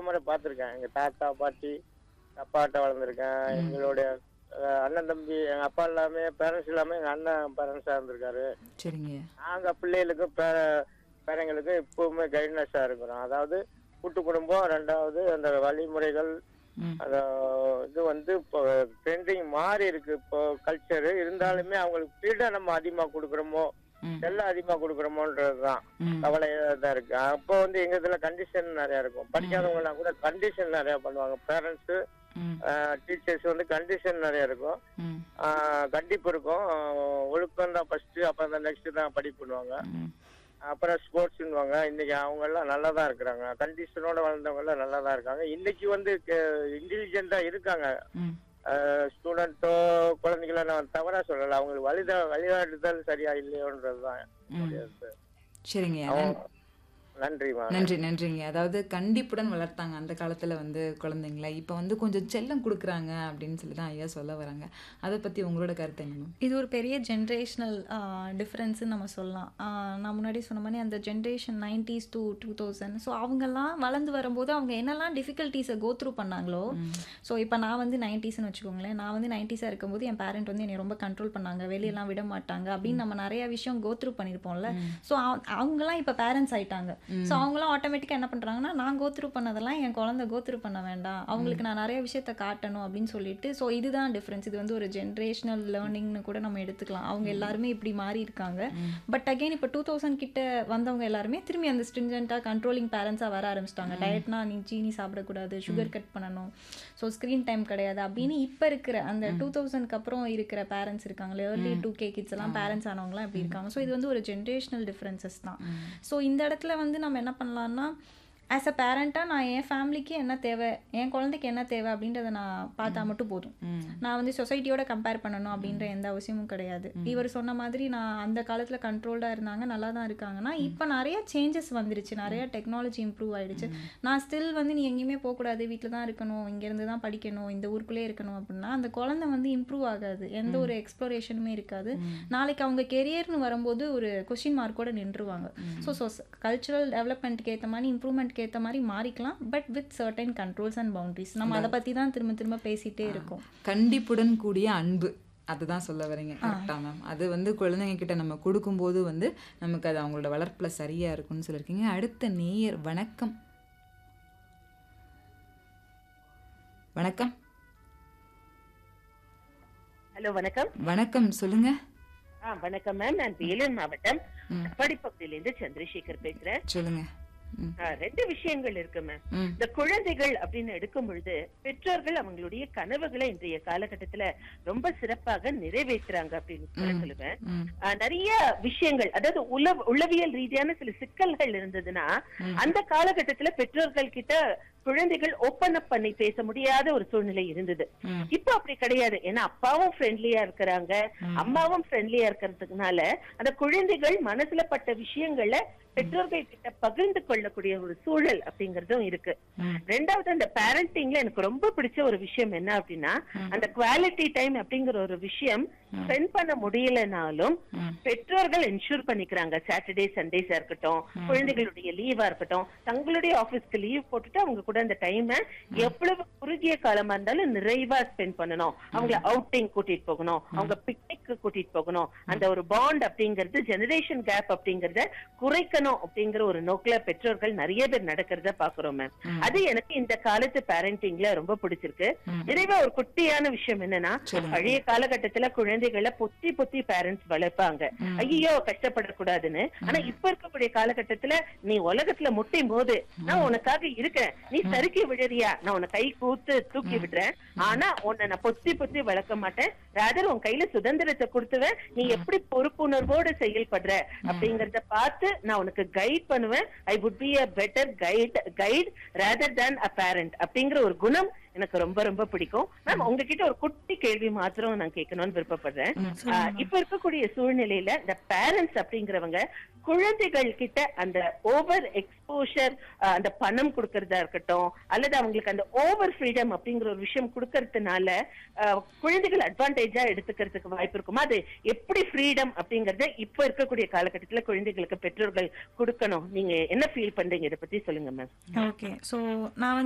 முறை பார்த்துருக்கேன் எங்க தாத்தா பாட்டி அப்பாட்ட வளர்ந்துருக்கேன் எங்களுடைய அஹ், அண்ணன் தம்பி எங்க அப்பா எல்லாமே பேரண்ட்ஸ் எல்லாமே எங்க அண்ணன் பேரண்ட்ஸா இருந்திருக்காரு சரிங்க நாங்க பிள்ளைகளுக்கு பே- பேரங்களுக்கு எப்பவுமே கைட்னஸா இருக்கிறோம் அதாவது கூட்டு குடும்பம் ரெண்டாவது அந்த வழிமுறைகள் ம் அந்த இது வந்து இப்போ ட்ரெண்டிங் மாறி இருக்கு இப்போ கல்ச்சர் இருந்தாலுமே அவங்களுக்கு ஃப்ரீடம் நம்ம அதிகமா கொடுக்குறோமோ ம் எல்லாம் அதிகமா கொடுக்குறோமோன்றதுதான் ம் கவலையா தான் இருக்கு அப்போ வந்து எங்க இதுல கண்டிஷன் நிறைய இருக்கும் படிக்காதவங்க எல்லாம் கூட கண்டிஷன் நிறைய பண்ணுவாங்க பேரண்ட்ஸ் ம் டீச்சர்ஸ் வந்து கண்டிஷன் நிறைய இருக்கும் ம் ஆஹ் கண்டிப்பு இருக்கும் ஒழுக்கம் தான் ஃபர்ஸ்ட் அப்புறம் தான் நெக்ஸ்ட் தான் படிப்பு பண்ணுவாங்க ம் அப்புறம் ஸ்போர்ட்ஸ்னுவாங்க இன்னைக்கு அவங்க எல்லாம் நல்லா தான் இருக்கிறாங்க கண்டிஷனோட வளர்ந்தவங்க எல்லாம் நல்லா தான் இருக்காங்க இன்னைக்கு வந்து இன்டெலிஜென்ட்டா இருக்காங்க ம் ஸ்டூடெண்ட்டோ குழந்தைகள நான் தவறா சொல்லல அவங்களுக்கு வழித வழிகாட்டுதல் சரியா இல்லையோன்றதுதான் ம் என்னுடைய இது. சரிங்க அவங்க- நன்றிமா நன்றி நன்றிங்க அதாவது கண்டிப்புடன் வளர்த்தாங்க அந்த காலத்துல வந்து குழந்தைங்கள இப்போ வந்து கொஞ்சம் செல்லம் கொடுக்குறாங்க அப்படின்னு சொல்லி தான் ஐயா சொல்ல வராங்க அதை பத்தி உங்களோட கருத்து என்ன மேம் இது ஒரு பெரிய ஜென்ரேஷ்னல் டிஃப்ரென்ஸ்னு நம்ம சொல்லலாம் ஆஹ் நான் முன்னாடி சொன்ன மாதிரி அந்த generation nineties to two thousand so அவங்கெல்லாம் வளர்ந்து வரும்போது அவங்க என்னெல்லாம் டிஃபிகல்ட்டிஸை கோ த்ரூ பண்ணாங்களோ ஸோ இப்போ நான் வந்து நைன்டிஸ்னு வச்சுக்கோங்களேன் நான் வந்து நைன்டிஸாக இருக்கும்போது என் பேரண்ட் வந்து என்னை ரொம்ப கண்ட்ரோல் பண்ணாங்க வெளியெல்லாம் விட மாட்டாங்க அப்படின்னு நம்ம நிறைய விஷயம் கோ த்ரூ பண்ணியிருப்போம்ல ஸோ அவங்கெல்லாம் இப்போ பேரண்ட்ஸ் ஆயிட்டாங்க ஸோ அவங்களாம் ஆட்டோமேட்டிக்காக என்ன பண்ணுறாங்கன்னா நான் கோ த்ரூ பண்ணதெல்லாம் என் குழந்தை கோ த்ரூ பண்ண வேண்டாம் அவங்களுக்கு நான் நிறைய விஷயத்த காட்டணும் அப்படின்னு சொல்லிட்டு ஸோ இதுதான் டிஃப்ரென்ஸ் இது வந்து ஒரு ஜென்ரேஷனல் லேர்னிங்னு கூட நம்ம எடுத்துக்கலாம் அவங்க எல்லாருமே இப்படி மாறி இருக்காங்க பட் அகைன் இப்போ டூ தௌசண்ட் கிட்ட வந்தவங்க எல்லாருமே திரும்பி அந்த ஸ்ட்ரிஞ்சண்ட்டாக கண்ட்ரோலிங் பேரண்ட்ஸாக வர ஆரம்பிச்சிட்டாங்க டயட்னா நீ சீனி சாப்பிடக்கூடாது சுகர் கட் பண்ணணும் ஸோ ஸ்க்ரீன் டைம் கிடையாது அப்படின்னு இப்போ இருக்கிற அந்த டூ தௌசண்ட்க்கு அப்புறம் இருக்கிற பேரண்ட்ஸ் இருக்காங்களே ஏர்லி டூ கே கிட்ஸ் எல்லாம் பேரண்ட்ஸ் ஆனவங்களாம் இப்படி இருக்காங்க ஸோ இது வந்து ஒரு ஜென்ரேஷனல் டிஃப்ரென்சஸ் தான் ஸோ இந்த இடத்துல வந்து நம்ம என்ன பண்ணலாம்னா ஆஸ் அ பேரண்ட்டாக நான் என் ஃபேமிலிக்கு என்ன தேவை என் குழந்தைக்கு என்ன தேவை அப்படின்றத நான் பார்த்தா மட்டும் போதும் நான் வந்து சொசைட்டியோட கம்பேர் பண்ணணும் அப்படின்ற எந்த அவசியமும் கிடையாது இவர் சொன்ன மாதிரி நான் அந்த காலத்தில் கண்ட்ரோல்டாக இருந்தாங்க நல்லா தான் இருக்காங்கன்னா இப்போ நிறைய சேஞ்சஸ் வந்துருச்சு நிறைய டெக்னாலஜி இம்ப்ரூவ் ஆயிடுச்சு நான் ஸ்டில் வந்து நீ எங்கேயுமே போகக்கூடாது வீட்டில் தான் இருக்கணும் இங்கேருந்து தான் படிக்கணும் இந்த ஊருக்குள்ளே இருக்கணும் அப்படின்னா அந்த குழந்தை வந்து இம்ப்ரூவ் ஆகாது எந்த ஒரு எக்ஸ்ப்ளோரேஷனுமே இருக்காது நாளைக்கு அவங்க கெரியர்னு வரும்போது ஒரு கொஷின் மார்க்கோட நின்றுவாங்க ஸோ ஸோ கல்ச்சுரல் டெவலப்மெண்ட்டுக்கு ஏற்ற மாதிரி இம்ப்ரூவ்மெண்ட்க்கு ஏற்ற மாதிரி மாறிக்கலாம் but with certain controls and boundaries நம்ம அதை பற்றி தான் திரும்ப திரும்ப பேசிட்டே இருக்கோம் கண்டிப்புடன் கூடிய அன்பு அதுதான் சொல்ல வரீங்க கரெக்டா மேம் அது வந்து குழந்தைங்க கிட்ட நம்ம கொடுக்கும்போது வந்து நமக்கு அது அவங்களோட வளர்ப்புல சரியா இருக்கும்னு சொல்லியிருக்கீங்க அடுத்த நேயர் வணக்கம் வணக்கம் ஹலோ வணக்கம் வணக்கம் சொல்லுங்க ஆ வணக்கம் மேம் நான் வேலூர் மாவட்டம் படிப்பகுதியிலிருந்து சந்திரசேகர் பேசுறேன் சொல்லுங்க ம், ஆ, ரெண்டு விஷயங்கள் இருக்கு மேம் ம், இந்த குழந்தைகள் அப்படின்னு எடுக்கும் பொழுது பெற்றோர்கள் அவங்களுடைய கனவுகளை இன்றைய காலகட்டத்துல ரொம்ப சிறப்பாக நிறைவேற்றுறாங்க அப்படின்னு கூட சொல்லுவேன் ம், ஆ, நிறைய விஷயங்கள் அதாவது உள உளவியல் ரீதியான சில சிக்கல்கள் இருந்ததுன்னா அந்த காலகட்டத்துல பெற்றோர்கள் கிட்ட குழந்தைகள் ஓப்பன் அப் பண்ணி பேச முடியாத ஒரு சூழ்நிலை இருந்தது ம். இப்போ அப்படி கிடையாது ஏன்னா அப்பாவும் ஃப்ரெண்ட்லியா இருக்கிறாங்க அம்மாவும் ஃப்ரெண்ட்லியா இருக்கிறதுனால அந்த குழந்தைகள் மனசுல பட்ட விஷயங்களை பெற்றோர்கள் கிட்ட பகிர்ந்து கொள்ளக்கூடிய ஒரு சூழல் அப்படிங்கறதும் இருக்கு ரெண்டாவது அந்த பேரண்டிங்ல எனக்கு ரொம்ப பிடிச்ச ஒரு விஷயம் என்ன அப்படின்னா அந்த குவாலிட்டி டைம் அப்படிங்கிற ஒரு விஷயம் ஸ்பெண்ட் பண்ண முடியலனாலும் பெற்றோர்கள் என்ஷூர் பண்ணிக்கிறாங்க சாட்டர்டே சண்டேஸா இருக்கட்டும் குழந்தைகளுடைய லீவா இருக்கட்டும் தங்களுடைய ஆபீஸ்க்கு லீவ் போட்டுட்டு அவங்க கூட அந்த டைமை எவ்வளவு குறுகிய காலமா இருந்தாலும் நிறைவா ஸ்பெண்ட் பண்ணணும் அவங்கள அவுட்டிங் கூட்டிட்டு போகணும் அவங்க பிக்னிக் கூட்டிட்டு போகணும் அந்த ஒரு பாண்ட் அப்படிங்கிறது ஜெனரேஷன் கேப் அப்படிங்கறத குறைக்கணும் அப்படிங்கிற ஒரு நோக்கில பெற்றோர்கள் நிறைய பேர் நடக்கிறத பாக்குறோம் மேம் அது எனக்கு இந்த காலத்து பேரண்டிங்ல ரொம்ப பிடிச்சிருக்கு நிறைவா ஒரு குட்டியான விஷயம் என்னன்னா பழைய காலகட்டத்துல குழந்தைகளை பொத்தி பொத்தி பேரண்ட்ஸ் வளர்ப்பாங்க ஐயோ கஷ்டப்படக்கூடாதுன்னு ஆனா இப்ப இருக்கக்கூடிய காலகட்டத்துல நீ உலகத்துல முட்டும் போது நான் உனக்காக இருக்கிறேன் நீ சறுக்கி விடுறியா நான் உன்னை கை கூத்து தூக்கி விடுறேன் ஆனா உன்னை நான் பொத்தி பொத்தி வளர்க்க மாட்டேன் ராதர் உன் கையில சுதந்திரத்தை கொடுத்துவேன் நீ எப்படி பொறுப்புணர்வோட செயல்படுற அப்படிங்கறத பார்த்து நான் உனக்கு கைட் பண்ணுவேன் I would be a better guide guide rather than a parent அப்படிங்கிற ஒரு குணம் எனக்கு ரொம்ப ரொம்ப பிடிக்கும் மேம் உங்ககிட்ட ஒரு குட்டி கேள்வி மாத்திரம் நான் கேட்கணும்னு விருப்பப்படுறேன் ஆஹ் இப்ப இருக்கக்கூடிய சூழ்நிலையில இந்த பேரண்ட்ஸ் அப்படிங்கிறவங்க குழந்தைகள் கிட்ட அந்த ஓவர் எக்ஸ்போஷர் அந்த பணம் கொடுக்கறதா இருக்கட்டும் அல்லது அவங்களுக்கு அந்த ஓவர் ஃப்ரீடம் அப்படிங்கிற ஒரு விஷயம் கொடுக்கறதுனால ஆஹ் குழந்தைகள் அட்வான்டேஜா எடுத்துக்கிறதுக்கு வாய்ப்பு இருக்குமா அது எப்படி ஃப்ரீடம் அப்படிங்கறத இப்ப இருக்கக்கூடிய காலகட்டத்துல குழந்தைகளுக்கு பெற்றோர்கள் கொடுக்கணும் நீங்க என்ன ஃபீல் பண்றீங்க இதை பத்தி சொல்லுங்க மேம் ஓகே ஸோ நான் வந்து